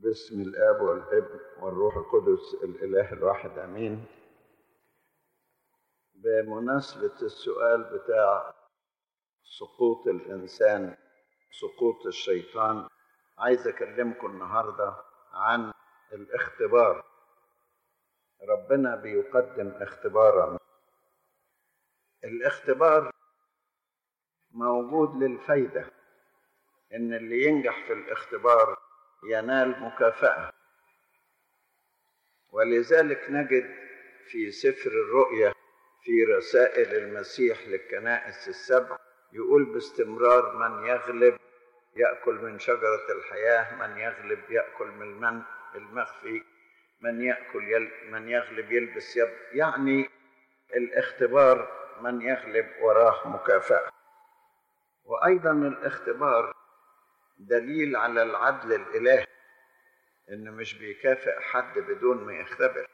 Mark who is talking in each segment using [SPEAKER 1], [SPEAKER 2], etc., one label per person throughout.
[SPEAKER 1] باسم الاب والابن والروح القدس الاله الواحد امين بمناسبه السؤال بتاع سقوط الانسان سقوط الشيطان عايز اكلمكم النهارده عن الاختبار ربنا بيقدم اختبارا الاختبار موجود للفايده ان اللي ينجح في الاختبار ينال مكافاه ولذلك نجد في سفر الرؤيا في رسائل المسيح للكنائس السبع يقول باستمرار من يغلب ياكل من شجره الحياه من يغلب ياكل من المن المخفي من ياكل يل من يغلب يلبس يب يعني الاختبار من يغلب وراه مكافاه وايضا الاختبار دليل على العدل الالهي انه مش بيكافئ حد بدون ما يختبر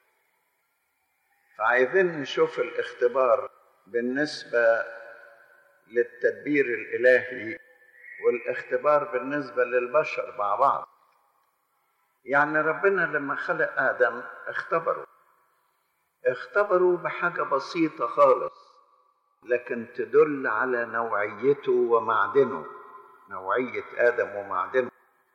[SPEAKER 1] فعايزين نشوف الاختبار بالنسبه للتدبير الالهي والاختبار بالنسبه للبشر مع بعض يعني ربنا لما خلق ادم اختبره اختبروا بحاجه بسيطه خالص لكن تدل على نوعيته ومعدنه نوعيه ادم ومعدنه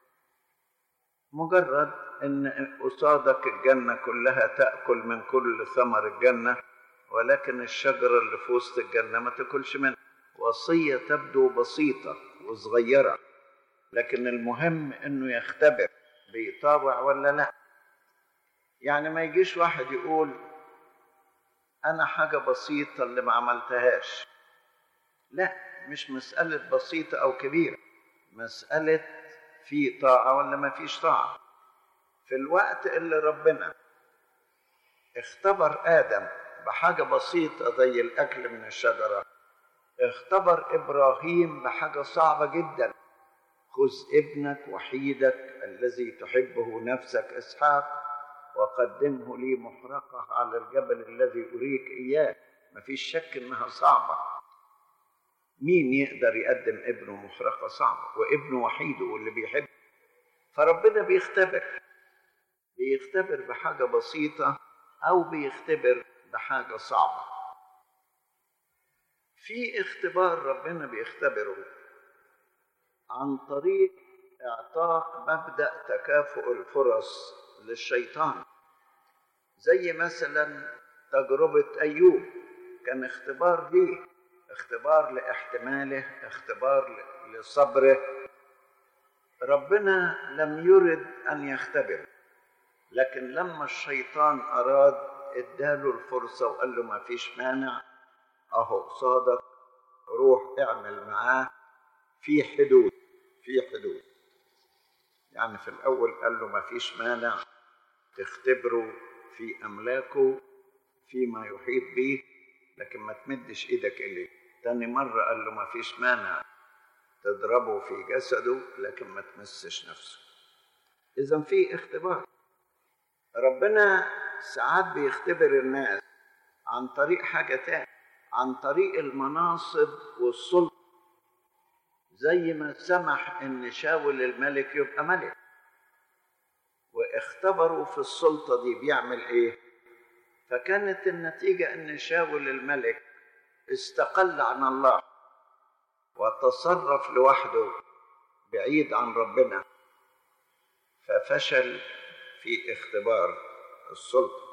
[SPEAKER 1] مجرد ان قصادك الجنه كلها تاكل من كل ثمر الجنه ولكن الشجره اللي في وسط الجنه ما تاكلش منها وصيه تبدو بسيطه وصغيره لكن المهم انه يختبر بيطاوع ولا لا يعني ما يجيش واحد يقول انا حاجه بسيطه اللي ما عملتهاش لا مش مساله بسيطه او كبيره مساله في طاعه ولا ما فيش طاعه في الوقت اللي ربنا اختبر ادم بحاجه بسيطه زي الاكل من الشجره اختبر ابراهيم بحاجه صعبه جدا خذ ابنك وحيدك الذي تحبه نفسك اسحاق وقدمه لي محرقه على الجبل الذي اريك اياه مفيش شك انها صعبه مين يقدر يقدم ابنه محرقه صعبه وابنه وحيده واللي بيحب فربنا بيختبر بيختبر بحاجه بسيطه او بيختبر بحاجه صعبه في اختبار ربنا بيختبره عن طريق اعطاء مبدا تكافؤ الفرص للشيطان زي مثلا تجربه ايوب كان اختبار ليه اختبار لاحتماله اختبار لصبره ربنا لم يرد ان يختبر لكن لما الشيطان اراد اداله الفرصه وقال له ما فيش مانع اهو قصادك روح اعمل معاه في حدود في حدود يعني في الاول قال له ما فيش مانع تختبره في املاكه فيما يحيط به لكن ما تمدش ايدك اليه تاني مرة قال له ما فيش مانع تضربه في جسده لكن ما تمسش نفسه اذا في اختبار ربنا ساعات بيختبر الناس عن طريق حاجة تاني عن طريق المناصب والسلطة زي ما سمح ان شاول الملك يبقى ملك واختبروا في السلطة دي بيعمل ايه فكانت النتيجة ان شاول الملك استقل عن الله وتصرف لوحده بعيد عن ربنا ففشل في اختبار السلطة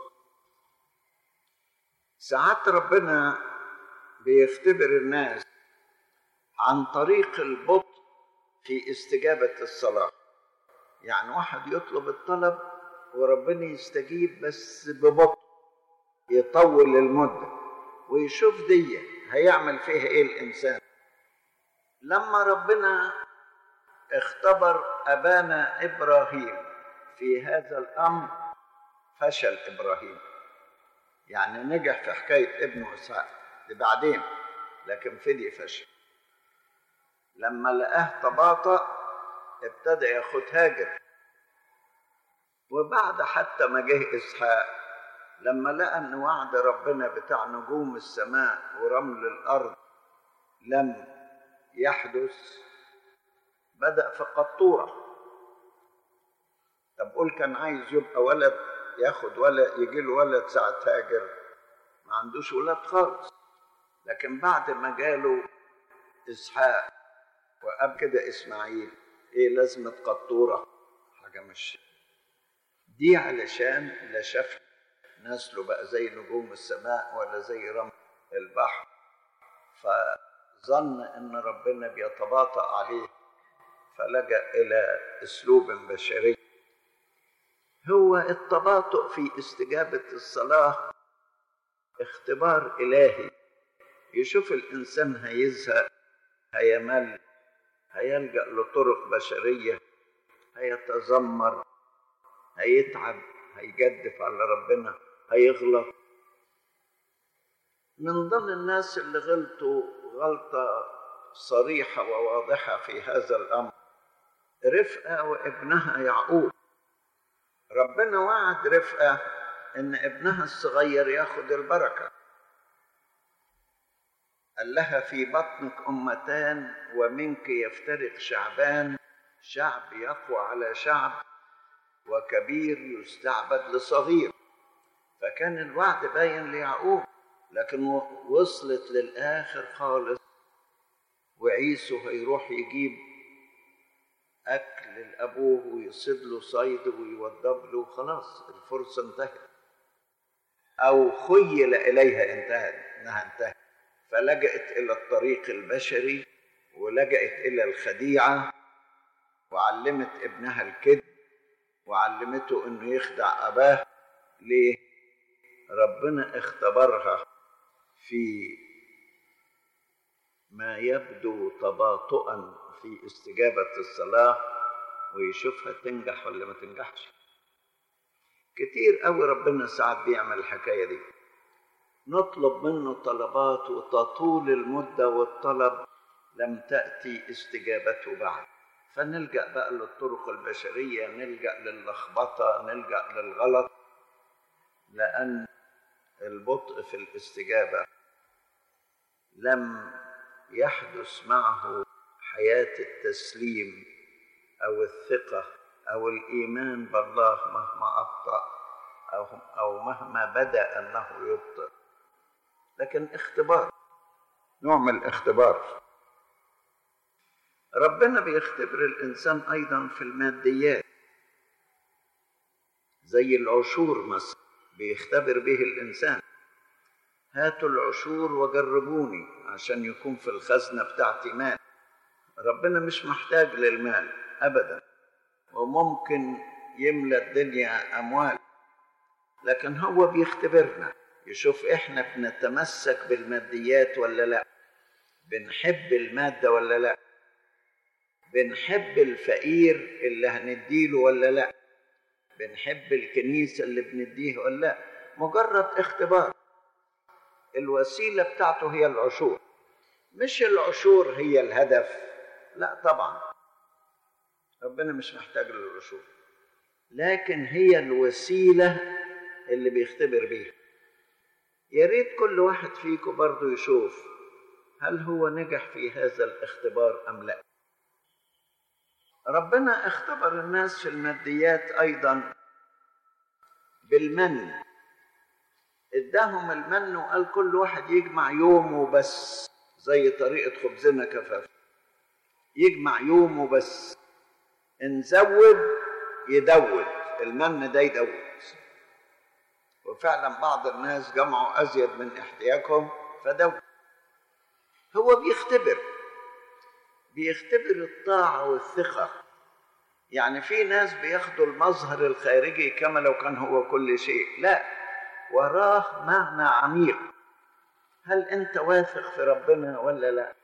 [SPEAKER 1] ساعات ربنا بيختبر الناس عن طريق البطء في استجابة الصلاة يعني واحد يطلب الطلب وربنا يستجيب بس ببطء يطول المدة ويشوف دي هيعمل فيها ايه الانسان لما ربنا اختبر ابانا ابراهيم في هذا الامر فشل ابراهيم يعني نجح في حكايه ابنه اسحاق دي بعدين لكن في دي فشل لما لقاه تباطأ ابتدى ياخد هاجر وبعد حتى ما جه اسحاق لما لقى ان وعد ربنا بتاع نجوم السماء ورمل الارض لم يحدث بدا في قطوره يقول كان عايز يبقى ولد ياخد ولد يجي له ولد ساعة هاجر ما عندوش ولاد خالص لكن بعد ما جاله إسحاق وقام كده إسماعيل إيه لازمة قطورة حاجة مش دي علشان لا شاف نسله بقى زي نجوم السماء ولا زي رمل البحر فظن ان ربنا بيتباطأ عليه فلجأ الى اسلوب بشري هو التباطؤ في استجابة الصلاة اختبار إلهي يشوف الإنسان هيزهق هيمل هيلجأ لطرق بشرية هيتذمر هيتعب هيجدف على ربنا هيغلط من ضمن الناس اللي غلطوا غلطة صريحة وواضحة في هذا الأمر رفقة وابنها يعقوب ربنا وعد رفقة إن ابنها الصغير ياخد البركة قال لها في بطنك أمتان ومنك يفترق شعبان شعب يقوى على شعب وكبير يستعبد لصغير فكان الوعد باين ليعقوب لكن وصلت للآخر خالص وعيسو هيروح يجيب أكل لأبوه ويصيد له صيد ويوضب له خلاص الفرصة انتهت أو خيل إليها انتهت إنها انتهت فلجأت إلى الطريق البشري ولجأت إلى الخديعة وعلمت ابنها الكذب وعلمته إنه يخدع أباه ليه؟ ربنا اختبرها في ما يبدو تباطؤا في استجابة الصلاة ويشوفها تنجح ولا ما تنجحش كتير قوي ربنا ساعات بيعمل الحكاية دي نطلب منه طلبات وتطول المدة والطلب لم تأتي استجابته بعد فنلجأ بقى للطرق البشرية نلجأ للخبطة نلجأ للغلط لأن البطء في الاستجابة لم يحدث معه حياة التسليم أو الثقة أو الإيمان بالله مهما أبطأ أو, أو مهما بدا أنه يبطئ لكن اختبار نوع من الاختبار ربنا بيختبر الإنسان أيضا في الماديات زي العشور مثلا بيختبر به الإنسان هاتوا العشور وجربوني عشان يكون في الخزنة بتاعتي مال ربنا مش محتاج للمال أبدا وممكن يملى الدنيا أموال لكن هو بيختبرنا يشوف احنا بنتمسك بالماديات ولا لا بنحب المادة ولا لا بنحب الفقير اللي هنديله ولا لا بنحب الكنيسة اللي بنديه ولا لا مجرد اختبار الوسيلة بتاعته هي العشور مش العشور هي الهدف لا طبعا ربنا مش محتاج للعشور لكن هي الوسيلة اللي بيختبر بيها يا ريت كل واحد فيكم برضه يشوف هل هو نجح في هذا الاختبار أم لا ربنا اختبر الناس في الماديات أيضا بالمن اداهم المن وقال كل واحد يجمع يومه بس زي طريقة خبزنا كفاف يجمع يومه بس نزود يدود المن ده يدود وفعلا بعض الناس جمعوا أزيد من احتياجهم فدود هو بيختبر بيختبر الطاعة والثقة يعني في ناس بياخدوا المظهر الخارجي كما لو كان هو كل شيء لا وراه معنى عميق هل انت واثق في ربنا ولا لا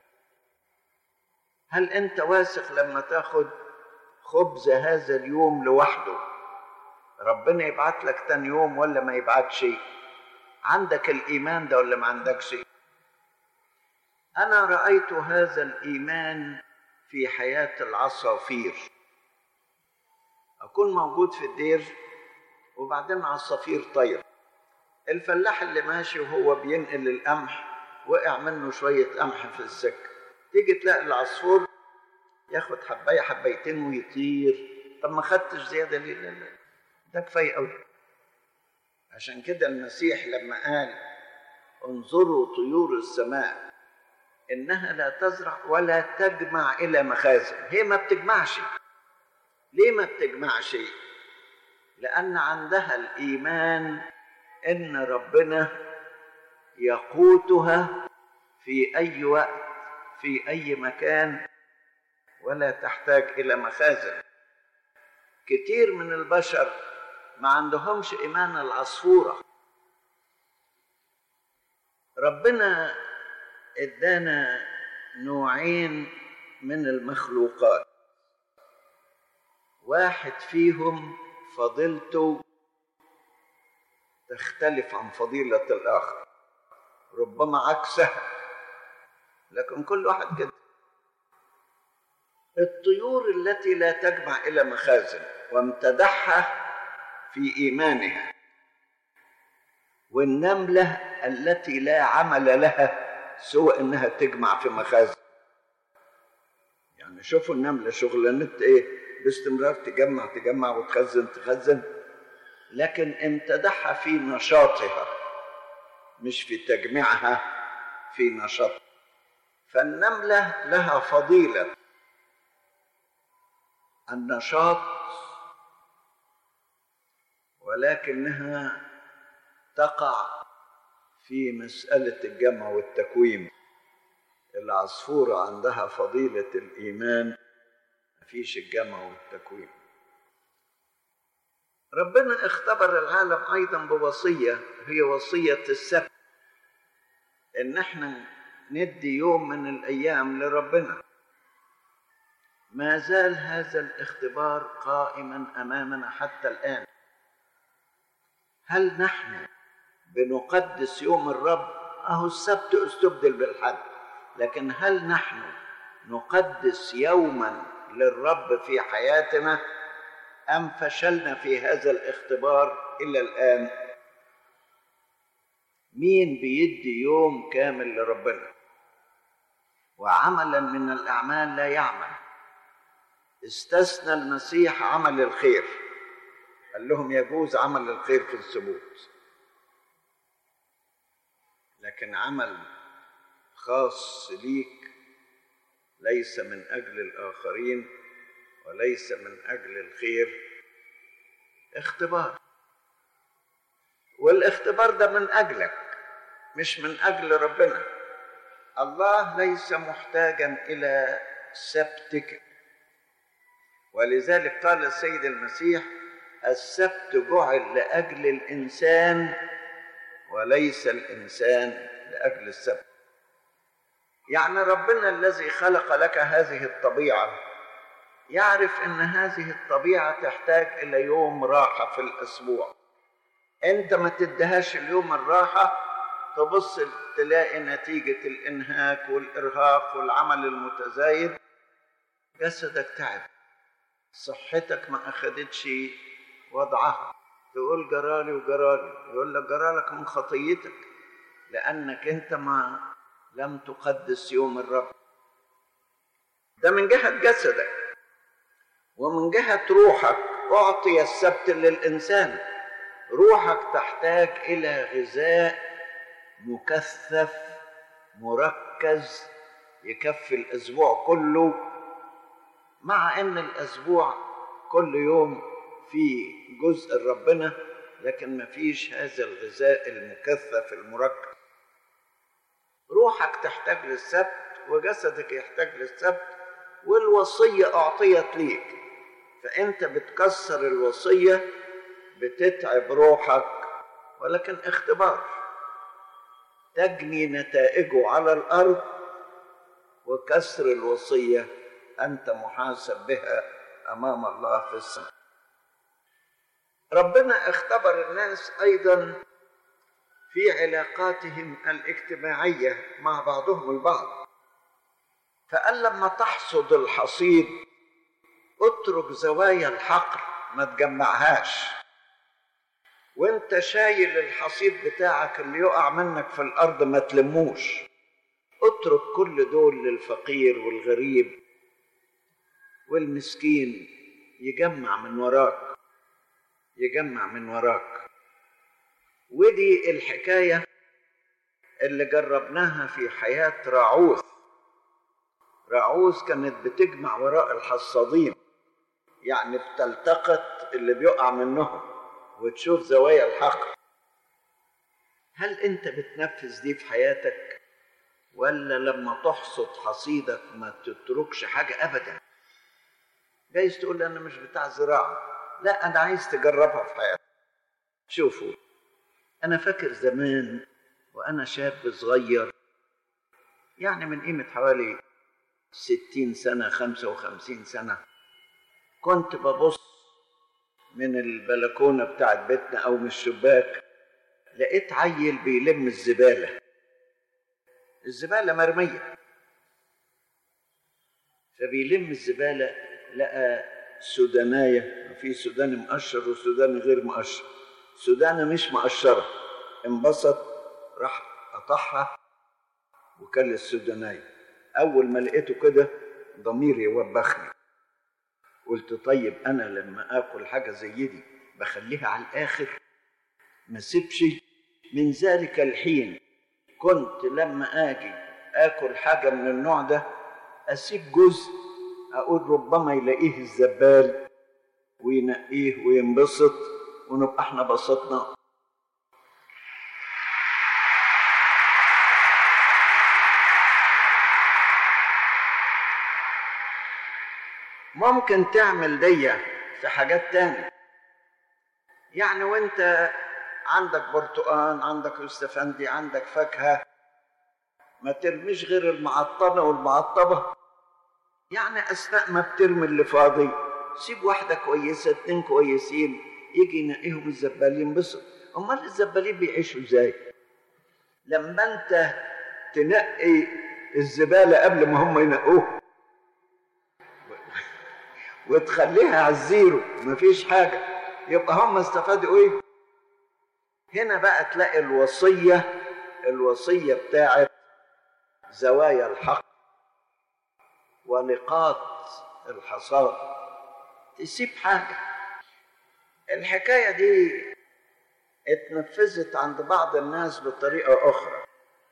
[SPEAKER 1] هل انت واثق لما تاخد خبز هذا اليوم لوحده ربنا يبعت لك تاني يوم ولا ما يبعت شيء عندك الايمان ده ولا ما عندكش انا رايت هذا الايمان في حياه العصافير اكون موجود في الدير وبعدين عصافير طير الفلاح اللي ماشي وهو بينقل القمح وقع منه شويه قمح في السكه تيجي تلاقي العصفور ياخد حبايه حبايتين ويطير طب ما خدتش زياده ليه لا لا ده كفايه قوي عشان كده المسيح لما قال انظروا طيور السماء انها لا تزرع ولا تجمع الى مخازن هي ما بتجمعش ليه ما بتجمعش لان عندها الايمان ان ربنا يقوتها في اي وقت في اي مكان ولا تحتاج الى مخازن كتير من البشر ما عندهمش ايمان العصفوره ربنا ادانا نوعين من المخلوقات واحد فيهم فضيلته تختلف عن فضيله الاخر ربما عكسها لكن كل واحد كده الطيور التي لا تجمع الى مخازن وامتدحها في ايمانها والنمله التي لا عمل لها سوى انها تجمع في مخازن يعني شوفوا النمله شغلانتها ايه باستمرار تجمع تجمع وتخزن تخزن لكن امتدحها في نشاطها مش في تجميعها في نشاط فالنمله لها فضيله النشاط ولكنها تقع في مسألة الجمع والتكوين العصفورة عندها فضيلة الإيمان مفيش الجمع والتكوين ربنا اختبر العالم أيضا بوصية هي وصية السبت إن احنا ندي يوم من الأيام لربنا ما زال هذا الاختبار قائما امامنا حتى الان هل نحن بنقدس يوم الرب اهو السبت استبدل بالحد لكن هل نحن نقدس يوما للرب في حياتنا ام فشلنا في هذا الاختبار الى الان مين بيدي يوم كامل لربنا وعملا من الاعمال لا يعمل استثنى المسيح عمل الخير قال لهم يجوز عمل الخير في السبوت لكن عمل خاص ليك ليس من اجل الاخرين وليس من اجل الخير اختبار والاختبار ده من اجلك مش من اجل ربنا الله ليس محتاجا الى سبتك ولذلك قال السيد المسيح السبت جعل لاجل الانسان وليس الانسان لاجل السبت يعني ربنا الذي خلق لك هذه الطبيعه يعرف ان هذه الطبيعه تحتاج الى يوم راحه في الاسبوع انت ما تدهاش اليوم الراحه تبص تلاقي نتيجه الانهاك والارهاق والعمل المتزايد جسدك تعب صحتك ما اخدتش وضعها تقول جرالي وجرالي يقول لك جرالك من خطيتك لانك انت ما لم تقدس يوم الرب ده من جهه جسدك ومن جهه روحك اعطي السبت للانسان روحك تحتاج الى غذاء مكثف مركز يكفي الاسبوع كله مع ان الاسبوع كل يوم في جزء ربنا لكن ما فيش هذا الغذاء المكثف المركز روحك تحتاج للسبت وجسدك يحتاج للسبت والوصية أعطيت ليك فأنت بتكسر الوصية بتتعب روحك ولكن اختبار تجني نتائجه على الأرض وكسر الوصية أنت محاسب بها أمام الله في السماء ربنا اختبر الناس أيضا في علاقاتهم الاجتماعية مع بعضهم البعض فقال لما تحصد الحصيد اترك زوايا الحقل ما تجمعهاش وانت شايل الحصيد بتاعك اللي يقع منك في الارض ما تلموش اترك كل دول للفقير والغريب والمسكين يجمع من وراك يجمع من وراك ودي الحكايه اللي جربناها في حياه راعوث راعوث كانت بتجمع وراء الحصادين يعني بتلتقط اللي بيقع منهم وتشوف زوايا الحق هل انت بتنفذ دي في حياتك ولا لما تحصد حصيدك ما تتركش حاجه ابدا جايز تقول انا مش بتاع زراعه لا انا عايز تجربها في حياتك شوفوا انا فاكر زمان وانا شاب صغير يعني من قيمه حوالي ستين سنه خمسه وخمسين سنه كنت ببص من البلكونه بتاعت بيتنا او من الشباك لقيت عيل بيلم الزباله الزباله مرميه فبيلم الزباله لقى سودانية في سوداني مقشر وسوداني غير مقشر سوداني مش مقشرة انبسط راح قطعها وكل السودانية أول ما لقيته كده ضميري وبخني قلت طيب أنا لما آكل حاجة زي دي بخليها على الآخر ما سيبش من ذلك الحين كنت لما آجي آكل حاجة من النوع ده أسيب جزء أقول ربما يلاقيه الزبال وينقيه وينبسط ونبقى احنا بسطنا ممكن تعمل دي في حاجات تانية يعني وانت عندك برتقان عندك يوستفندي عندك فاكهة ما ترميش غير المعطنة والمعطبة يعني أثناء ما بترمي اللي فاضي سيب واحدة كويسة اتنين كويسين يجي ينقيهم الزبالين ينبسط أمال الزبالين بيعيشوا ازاي؟ لما أنت تنقي الزبالة قبل ما هم ينقوها وتخليها على الزيرو مفيش حاجة يبقى هم استفادوا ايه؟ هنا بقى تلاقي الوصية الوصية بتاعت زوايا الحق ونقاط الحصاد تسيب حاجة الحكاية دي اتنفذت عند بعض الناس بطريقة أخرى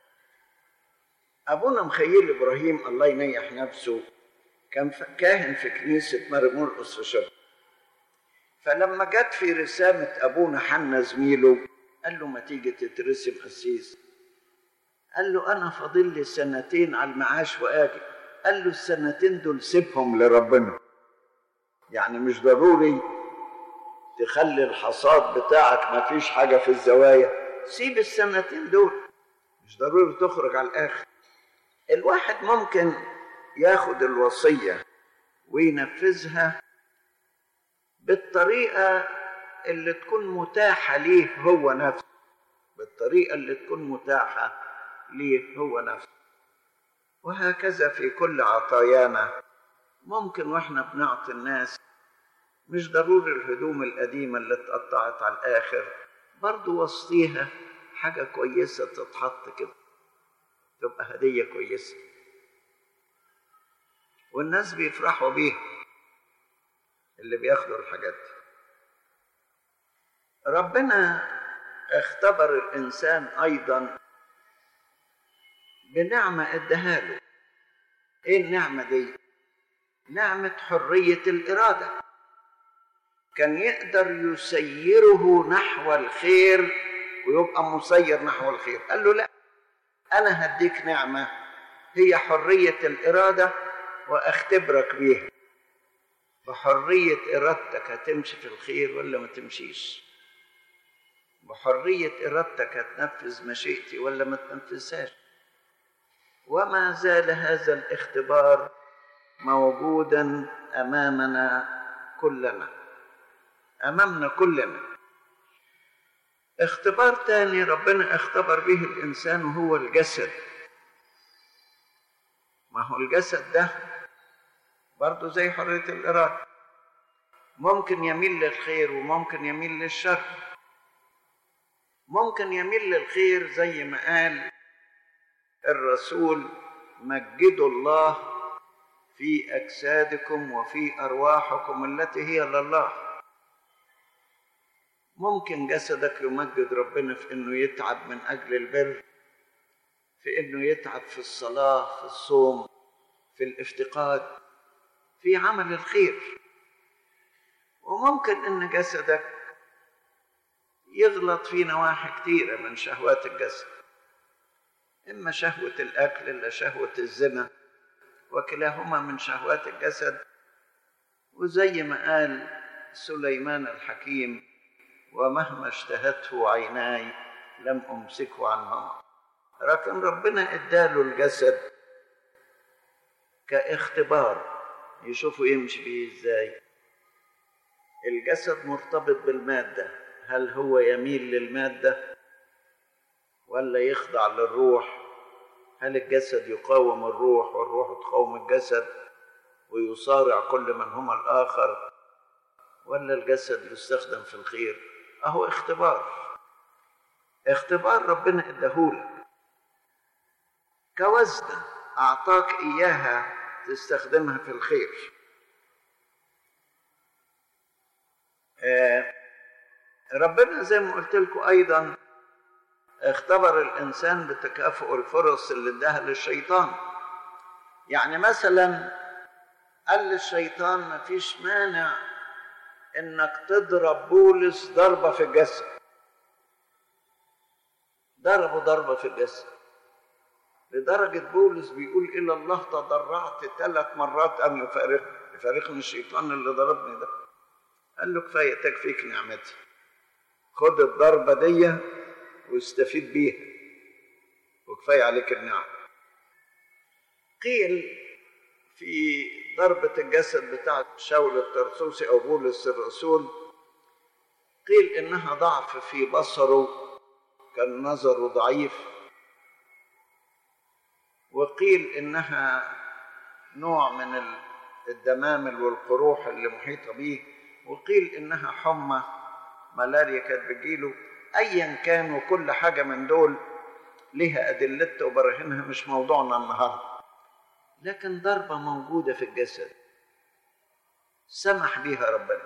[SPEAKER 1] أبونا مخيل إبراهيم الله ينيح نفسه كان كاهن في كنيسة مرمرقس في شبرا فلما جت في رسامة أبونا حنا زميله قال له ما تيجي تترسم قسيس قال له أنا فاضل لي سنتين على المعاش وآجي قال له السنتين دول سيبهم لربنا يعني مش ضروري تخلي الحصاد بتاعك ما فيش حاجة في الزوايا سيب السنتين دول مش ضروري تخرج على الآخر الواحد ممكن ياخد الوصية وينفذها بالطريقة اللي تكون متاحة ليه هو نفسه بالطريقة اللي تكون متاحة ليه هو نفسه وهكذا في كل عطايانا ممكن واحنا بنعطي الناس مش ضروري الهدوم القديمة اللي اتقطعت على الآخر برضو وسطيها حاجة كويسة تتحط كده تبقى هدية كويسة والناس بيفرحوا بيها اللي بياخدوا الحاجات دي ربنا اختبر الإنسان أيضا بنعمة اداها له ايه النعمة دي نعمة حرية الإرادة كان يقدر يسيره نحو الخير ويبقى مسير نحو الخير قال له لا أنا هديك نعمة هي حرية الإرادة وأختبرك بيها بحرية إرادتك هتمشي في الخير ولا ما تمشيش بحرية إرادتك هتنفذ مشيئتي ولا ما تنفذهاش وما زال هذا الاختبار موجودا امامنا كلنا امامنا كلنا اختبار تاني ربنا اختبر به الانسان وهو الجسد ما هو الجسد ده برضه زي حريه الاراده ممكن يميل للخير وممكن يميل للشر ممكن يميل للخير زي ما قال الرسول مجدوا الله في اجسادكم وفي ارواحكم التي هي لله ممكن جسدك يمجد ربنا في انه يتعب من اجل البر في انه يتعب في الصلاه في الصوم في الافتقاد في عمل الخير وممكن ان جسدك يغلط في نواحي كثيره من شهوات الجسد اما شهوه الاكل الا شهوه الزنا وكلاهما من شهوات الجسد وزي ما قال سليمان الحكيم ومهما اشتهته عيناي لم امسكه عنهما لكن ربنا اداله الجسد كاختبار يشوفوا يمشي بيه ازاي الجسد مرتبط بالماده هل هو يميل للماده ولا يخضع للروح هل الجسد يقاوم الروح والروح تقاوم الجسد ويصارع كل من هما الاخر ولا الجسد يستخدم في الخير اهو اختبار اختبار ربنا اداهولك كوزنه اعطاك اياها تستخدمها في الخير آه ربنا زي ما قلت لكم ايضا اختبر الانسان بتكافؤ الفرص اللي اداها للشيطان يعني مثلا قال للشيطان ما فيش مانع انك تضرب بولس ضربه في الجسد ضربه ضربه في الجسد لدرجة بولس بيقول إلى الله تضرعت ثلاث مرات أن يفارقني يفارقني الشيطان اللي ضربني ده قال له كفاية تكفيك نعمتي خد الضربة دي واستفيد بيها وكفاية عليك النعم قيل في ضربة الجسد بتاعت شاول الترسوسي أو بولس الرسول قيل إنها ضعف في بصره كان نظره ضعيف وقيل إنها نوع من الدمامل والقروح اللي محيطة به وقيل إنها حمى ملاريا كانت بتجيله أيا كان وكل حاجة من دول لها أدلتها وبراهينها مش موضوعنا النهارده لكن ضربة موجودة في الجسد سمح بها ربنا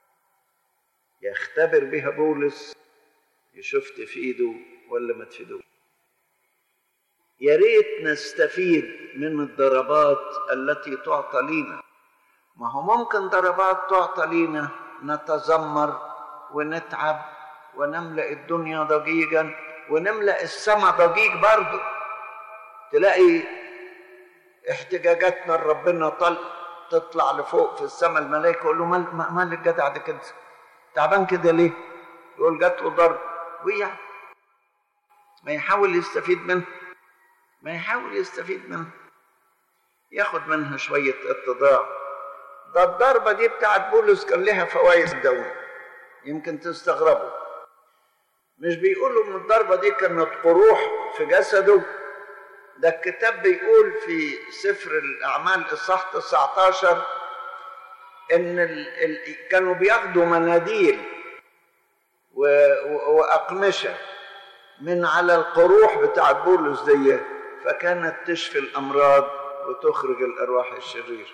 [SPEAKER 1] يختبر بها بولس يشوف تفيده ولا ما تفيدوش يا ريت نستفيد من الضربات التي تعطى لينا ما هو ممكن ضربات تعطى لينا نتذمر ونتعب ونملأ الدنيا ضجيجا ونملأ السماء ضجيج برضه تلاقي احتجاجاتنا لربنا طل تطلع لفوق في السماء الملائكه يقول له مال, مال الجدع ده كده تعبان كده ليه؟ يقول جات له ضرب ويا ما يحاول يستفيد منه ما يحاول يستفيد منه ياخد منها شوية اتضاع ده الضربة دي بتاعت بولس كان لها فوائد دولة يمكن تستغربوا مش بيقولوا ان الضربة دي كانت قروح في جسده ده الكتاب بيقول في سفر الأعمال إصحاح 19 إن ال ال كانوا بياخدوا مناديل و و وأقمشة من على القروح بتاع بولس دي فكانت تشفي الأمراض وتخرج الأرواح الشريرة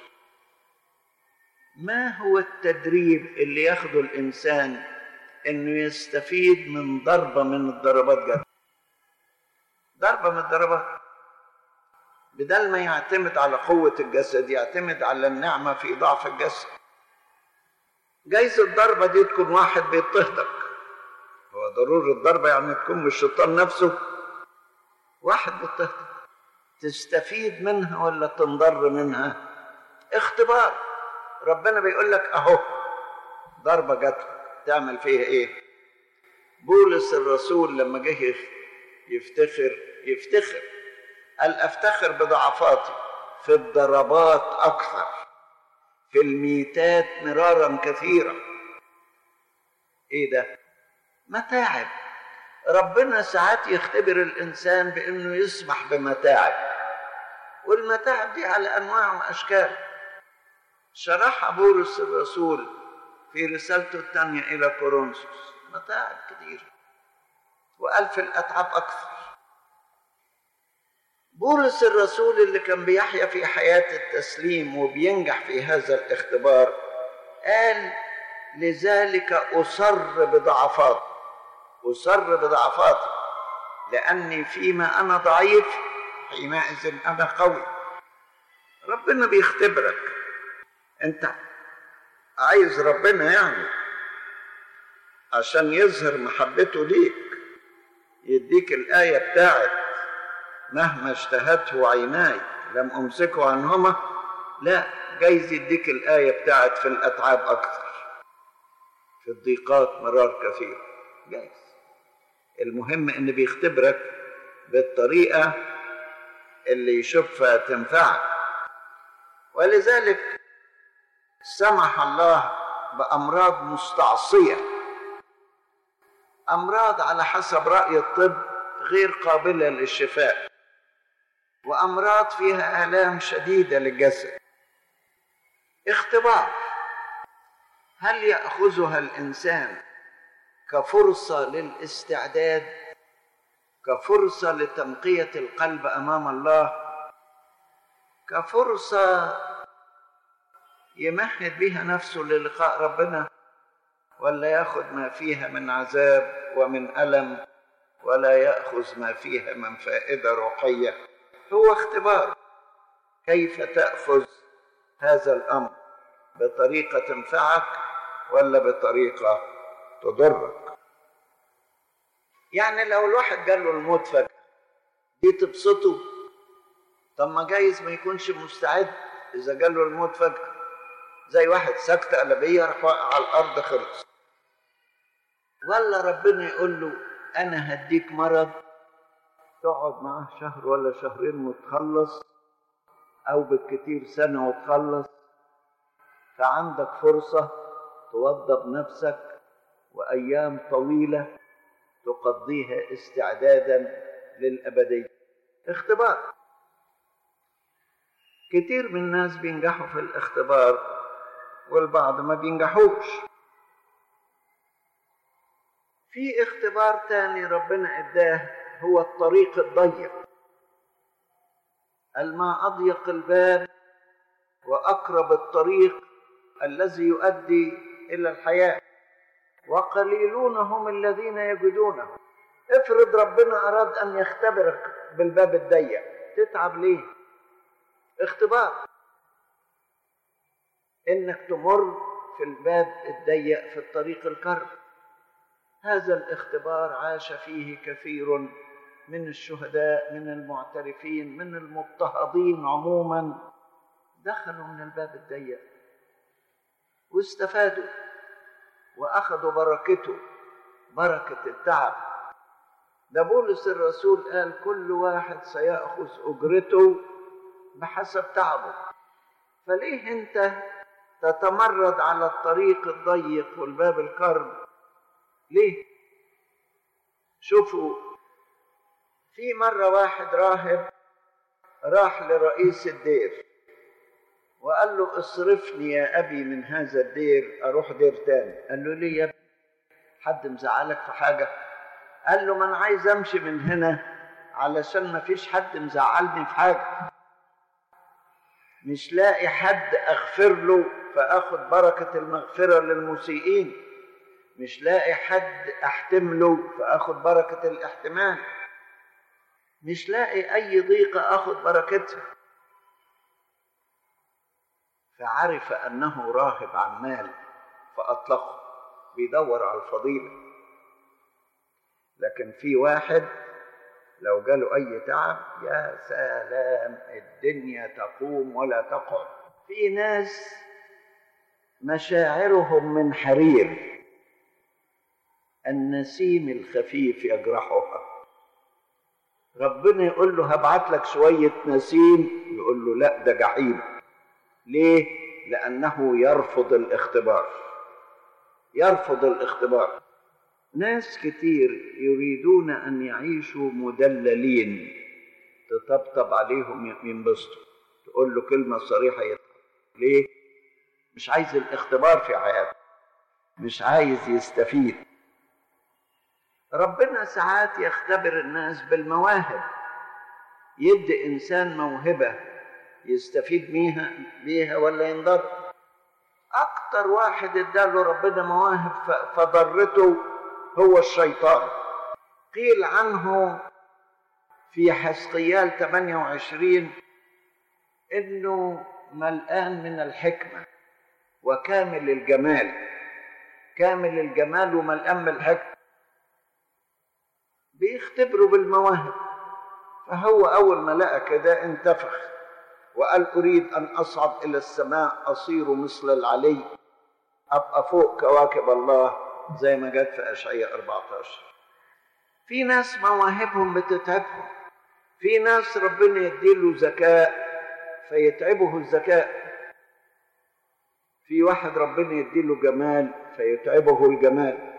[SPEAKER 1] ما هو التدريب اللي ياخده الإنسان إنه يستفيد من ضربة من الضربات جد ضربة من الضربات بدل ما يعتمد على قوة الجسد يعتمد على النعمة في ضعف الجسد جايز الضربة دي تكون واحد بيضطهدك هو ضروري الضربة يعني تكون من الشيطان نفسه واحد بيضطهدك تستفيد منها ولا تنضر منها اختبار ربنا بيقول لك اهو ضربة جات تعمل فيها ايه بولس الرسول لما جه يفتخر يفتخر قال افتخر بضعفاتي في الضربات اكثر في الميتات مرارا كثيرا ايه ده متاعب ربنا ساعات يختبر الانسان بانه يسمح بمتاعب والمتاعب دي على انواع واشكال شرحها بولس الرسول في رسالته الثانيه الى كورنثوس متاعب كثيره وقال في الاتعاب اكثر بولس الرسول اللي كان بيحيا في حياة التسليم وبينجح في هذا الاختبار قال لذلك أصر بضعفات أصر بضعفاتي لأني فيما أنا ضعيف حينئذ أنا قوي ربنا بيختبرك أنت عايز ربنا يعني عشان يظهر محبته ليك يديك الآية بتاعت مهما اشتهته عيناي لم أمسكه عنهما لا جايز يديك الآية بتاعت في الأتعاب أكثر في الضيقات مرار كثير جايز المهم إن بيختبرك بالطريقة اللي يشوفها تنفعك ولذلك سمح الله بأمراض مستعصية أمراض على حسب رأي الطب غير قابلة للشفاء وأمراض فيها آلام شديدة للجسد اختبار هل يأخذها الإنسان كفرصة للاستعداد كفرصة لتنقية القلب أمام الله كفرصة يمهد بها نفسه للقاء ربنا ولا ياخذ ما فيها من عذاب ومن ألم ولا يأخذ ما فيها من فائدة روحية هو اختبار كيف تأخذ هذا الأمر بطريقة تنفعك ولا بطريقة تضرك يعني لو الواحد جاله الموت فجأة دي تبسطه طب ما جايز ما يكونش مستعد إذا جاله الموت فجأة زي واحد سكتة قلبية راح واقع على الأرض خلص ولا ربنا يقول له أنا هديك مرض تقعد معاه شهر ولا شهرين وتخلص أو بالكتير سنة وتخلص فعندك فرصة توضب نفسك وأيام طويلة تقضيها استعدادا للأبدية اختبار كتير من الناس بينجحوا في الاختبار والبعض ما بينجحوش في اختبار تاني ربنا اداه هو الطريق الضيق الما اضيق الباب واقرب الطريق الذي يؤدي الى الحياه وقليلون هم الذين يجدونه افرض ربنا اراد ان يختبرك بالباب الضيق تتعب ليه اختبار انك تمر في الباب الضيق في الطريق الكرب هذا الاختبار عاش فيه كثير من الشهداء من المعترفين من المضطهدين عموما دخلوا من الباب الضيق واستفادوا واخذوا بركته بركه التعب ده بولس الرسول قال كل واحد سياخذ اجرته بحسب تعبه فليه انت تتمرد على الطريق الضيق والباب الكرب ليه شوفوا في مرة واحد راهب راح لرئيس الدير وقال له اصرفني يا أبي من هذا الدير أروح دير تاني قال له ليه يا ابني حد مزعلك في حاجة قال له ما أنا عايز أمشي من هنا علشان ما فيش حد مزعلني في حاجة مش لاقي حد أغفر له فاخد بركه المغفره للمسيئين مش لاقي حد احتمله فاخد بركه الاحتمال مش لاقي اي ضيقه اخد بركتها فعرف انه راهب عمال فاطلقه بيدور على الفضيله لكن في واحد لو جاله اي تعب يا سلام الدنيا تقوم ولا تقعد في ناس مشاعرهم من حرير النسيم الخفيف يجرحها ربنا يقول له هبعت لك شوية نسيم يقول له لا ده جحيم ليه؟ لأنه يرفض الاختبار يرفض الاختبار ناس كتير يريدون أن يعيشوا مدللين تطبطب عليهم ينبسطوا تقول له كلمة صريحة يضحك ليه؟ مش عايز الاختبار في حياته مش عايز يستفيد ربنا ساعات يختبر الناس بالمواهب يدي انسان موهبه يستفيد بيها بيها ولا ينضر اكتر اكتر واحد اداله ربنا مواهب ف- فضرته هو الشيطان قيل عنه في حسقيال 28 انه ملآن من الحكمة وكامل الجمال كامل الجمال وملآن بالحكمة بيختبروا بالمواهب فهو أول ما لقى كده انتفخ وقال أريد أن أصعد إلى السماء أصير مثل العلي أبقى فوق كواكب الله زي ما جت في أشعياء 14 في ناس مواهبهم بتتعبهم في ناس ربنا يديله ذكاء فيتعبه الذكاء في واحد ربنا يديله جمال فيتعبه الجمال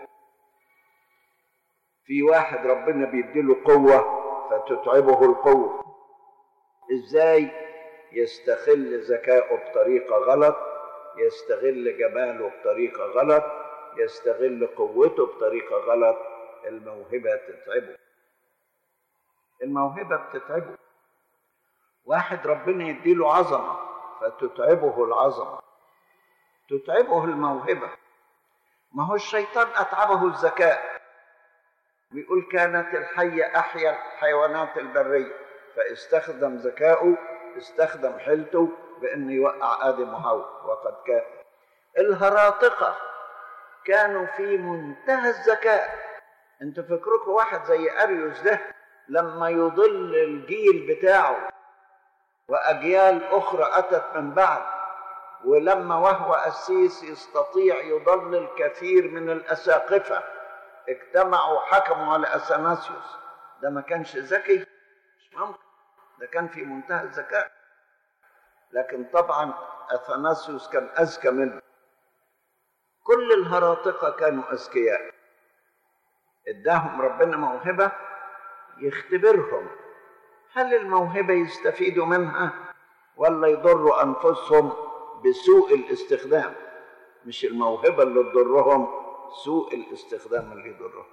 [SPEAKER 1] في واحد ربنا بيديله قوة فتتعبه القوة ازاي يستغل ذكائه بطريقة غلط يستغل جماله بطريقة غلط يستغل قوته بطريقة غلط الموهبة تتعبه الموهبة بتتعبه واحد ربنا يديله عظمة فتتعبه العظمة تتعبه الموهبة ما هو الشيطان أتعبه الذكاء بيقول كانت الحية أحيا الحيوانات البرية فاستخدم ذكائه استخدم حيلته بأنه يوقع آدم وحواء وقد كان الهراطقة كانوا في منتهى الذكاء انتوا فكركم واحد زي أريوس ده لما يضل الجيل بتاعه وأجيال أخرى أتت من بعد ولما وهو أسيس يستطيع يضلل كثير من الأساقفة اجتمعوا وحكموا على أثناسيوس ده ما كانش ذكي مش ممكن ده كان في منتهى الذكاء لكن طبعا أثناسيوس كان أذكى منه كل الهراطقة كانوا أذكياء اداهم ربنا موهبة يختبرهم هل الموهبة يستفيدوا منها ولا يضروا أنفسهم بسوء الاستخدام مش الموهبة اللي تضرهم سوء الاستخدام اللي يضرهم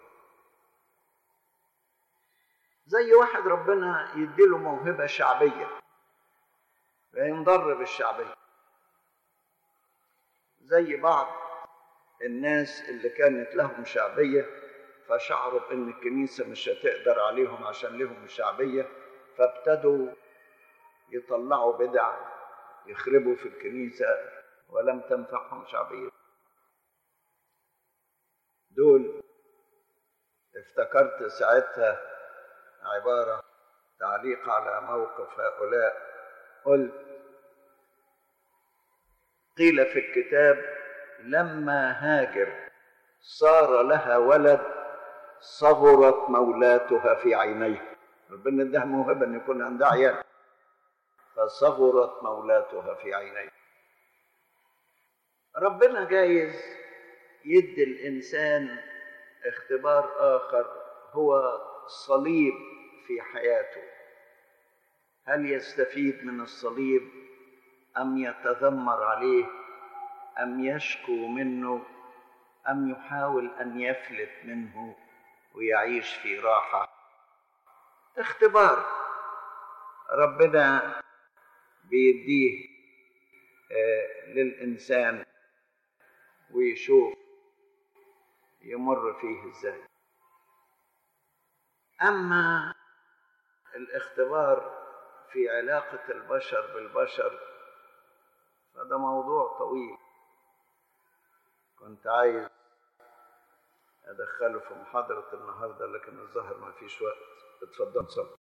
[SPEAKER 1] زي واحد ربنا يديله موهبة شعبية فينضر بالشعبية زي بعض الناس اللي كانت لهم شعبية فشعروا بأن الكنيسة مش هتقدر عليهم عشان لهم الشعبية فابتدوا يطلعوا بدع يخربوا في الكنيسة ولم تنفعهم شعبية دول افتكرت ساعتها عبارة تعليق على موقف هؤلاء قلت قيل في الكتاب لما هاجر صار لها ولد صغرت مولاتها في عينيه ربنا اداها موهبة ان يكون عندها عيال فصغرت مولاتها في عينيه ربنا جايز يدي الانسان اختبار اخر هو صليب في حياته هل يستفيد من الصليب ام يتذمر عليه ام يشكو منه ام يحاول ان يفلت منه ويعيش في راحه اختبار ربنا بيديه آه للانسان ويشوف يمر فيه ازاي اما الاختبار في علاقه البشر بالبشر فده موضوع طويل كنت عايز ادخله في محاضره النهارده لكن الظاهر ما فيش وقت اتفضل صلي